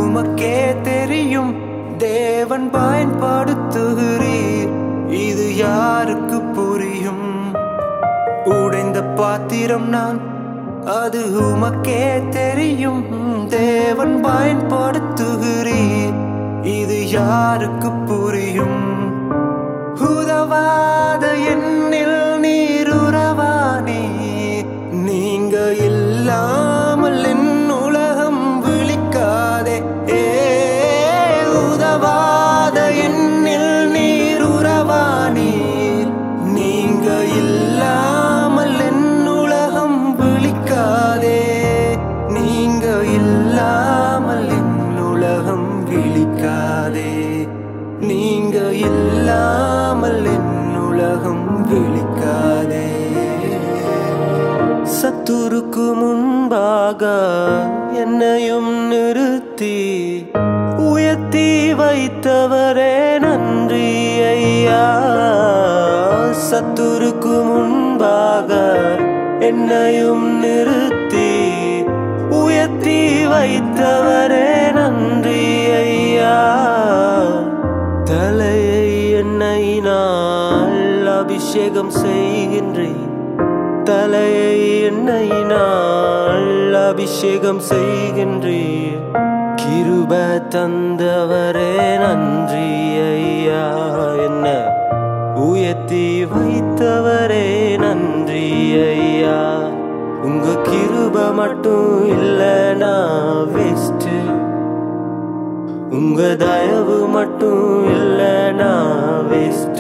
உமக்கே தெரியும் தேவன் பயன்படுத்துகிறீர் இது யாருக்கு புரியும் உடைந்த பாத்திரம் நான் அது உமக்கே தெரியும் தேவன் பயன்படுத்துகிறீர் இது யாருக்கு புரியும் உதவாத என்னில் நீர் உறவானே நீங்க இல்லாமல் என் உலகம் விழிக்காதே ஏ உதவாத என்னில் நீர் உறவானீர் நீங்க இல்லாமல் என் உலகம் விழிக்காதே நீங்க இல்லாமல் என் உலகம் விழிக்காதே நீங்க இல்லாமல் என் உலகம் விழிக்காதே சத்துருக்கு முன்பாக என்னையும் நிறுத்தி உயர்த்தி வைத்தவரே நன்றி ஐயா சத்துருக்கு முன்பாக என்னையும் நிறுத்தி உயர்த்தி வைத்தவரே நன்றி ஐயா தலையை எண்ணெயினால் அபிஷேகம் செய்கின்றேன் தலையை எண்ணெயினால் அபிஷேகம் செய்கின்றீர் கிருப தந்தவரே நன்றி ஐயா என்ன உயர்த்தி வைத்தவரே நன்றி ஐயா உங்க கிருப மட்டும் இல்லைனா வேஸ்ட் உங்க தயவு மட்டும் இல்லைனா வேஸ்ட்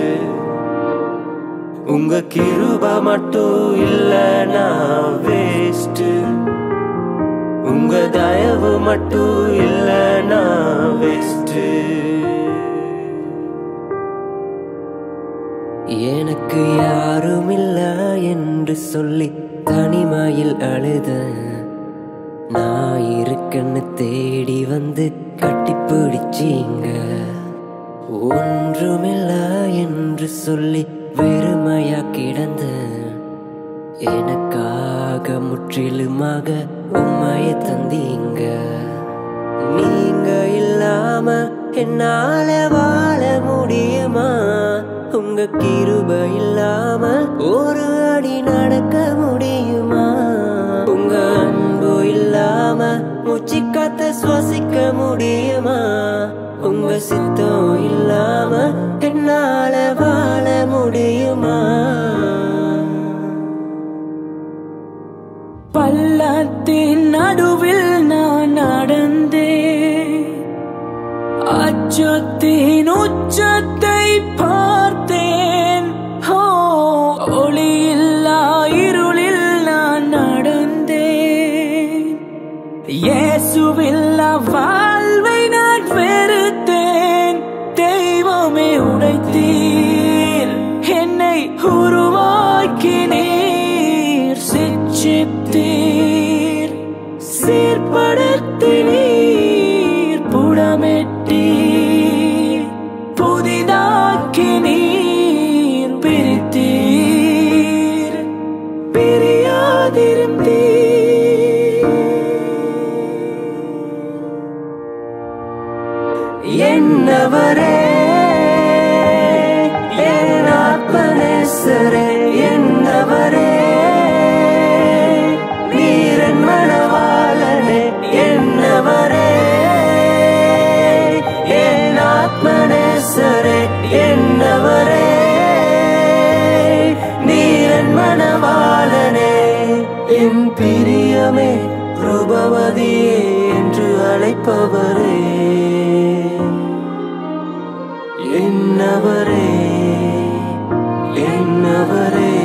உங்க கிருப மட்டும் இல்லைனா வேஸ்ட் உங்க தயவு மட்டும் இல்லைனா வேஸ்ட் எனக்கு யாரும் இல்ல என்று சொல்லி தனிமையில் அழுத நான் இருக்கன்னு தேடி வந்து கட்டிப்பிடிச்சீங்க ஒன்றுமில்ல என்று சொல்லி வெறுமையா கிடந்த எனக்காக முற்றிலுமாக உண்மையை தந்தீங்க நீங்க இல்லாம என்னால வாழ முடியுமா உங்க கிருப இல்லாம ஒரு அடி நடக்க முடியுமா உங்க அன்பு இல்லாம மூச்சு காத்த சுவாசிக்க முடியுமா உங்க சித்தம் இல்லாம என்னால வாழ முடியுமா பள்ளத்தின் நடுவில் நான் நடந்தேன் அச்சத்தின் உச்சத்தை பார்த்தேன் ஓ ஒளியில்லா இருளில் நான் நடந்தேன் இயேசுவில்லா வாழ்வை நான் வெறுத்தேன் தெய்வமே உடைத்தீர் என்னை உருவாக்கினீர் சிச்சித்தீர் சீர்படுத்தினீர் புடமெட்டீர் புதிதாக்கினீர் பிரித்தீர் பிரியாதிருந்தீர் என்னவரே என் ஆத்மநேசரே என்னவரே நீரன் மணவாளனே என்னவரே என் ஆத்மநேசரே என்னவரே நீரன் மணவாளனே என் பிரியமே ரூபவதியே என்று அழைப்பவரே என்னவரே என்னவரே